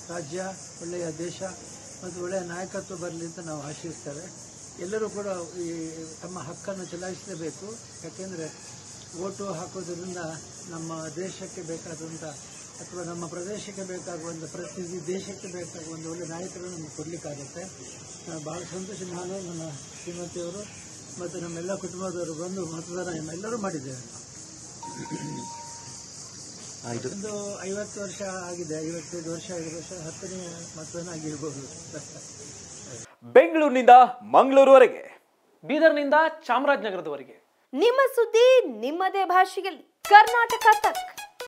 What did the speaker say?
ರಾಜ್ಯ ಒಳ್ಳೆಯ ದೇಶ ಮತ್ತು ಒಳ್ಳೆಯ ನಾಯಕತ್ವ ಬರಲಿ ಅಂತ ನಾವು ಆಶಿಸ್ತೇವೆ ಎಲ್ಲರೂ ಕೂಡ ಈ ತಮ್ಮ ಹಕ್ಕನ್ನು ಚಲಾಯಿಸಲೇಬೇಕು ಯಾಕೆಂದರೆ ಓಟು ಹಾಕೋದ್ರಿಂದ ನಮ್ಮ ದೇಶಕ್ಕೆ ಬೇಕಾದಂಥ ಅಥವಾ ನಮ್ಮ ಪ್ರದೇಶಕ್ಕೆ ಬೇಕಾಗುವಂಥ ಪ್ರತಿನಿಧಿ ದೇಶಕ್ಕೆ ಬೇಕಾಗುವ ಒಂದು ಒಳ್ಳೆ ನಾಯಕರನ್ನು ನಮಗೆ ಕೊಡಲಿಕ್ಕಾಗುತ್ತೆ ನಾನು ಭಾಳ ಸಂತೋಷ ನಾನು ನನ್ನ ಶ್ರೀಮತಿಯವರು ಮತ್ತು ನಮ್ಮೆಲ್ಲ ಕುಟುಂಬದವರು ಬಂದು ಮತದಾನ ಎಲ್ಲರೂ ಮಾಡಿದ್ದೇವೆ ಒಂದು ಐವತ್ತು ವರ್ಷ ಆಗಿದೆ ಐವತ್ತೈದು ವರ್ಷ ಐದು ವರ್ಷ ಹತ್ತನೇ ಮತದಾನ ಆಗಿರ್ಬೋದು ಬೆಂಗಳೂರಿನಿಂದ ಮಂಗಳೂರುವರೆಗೆ ಬೀದರ್ನಿಂದ ಚಾಮರಾಜನಗರದವರೆಗೆ ನಿಮ್ಮ ಸುದ್ದಿ ನಿಮ್ಮದೇ ಭಾಷೆಯಲ್ಲಿ ಕರ್ನಾಟಕ ತಕ್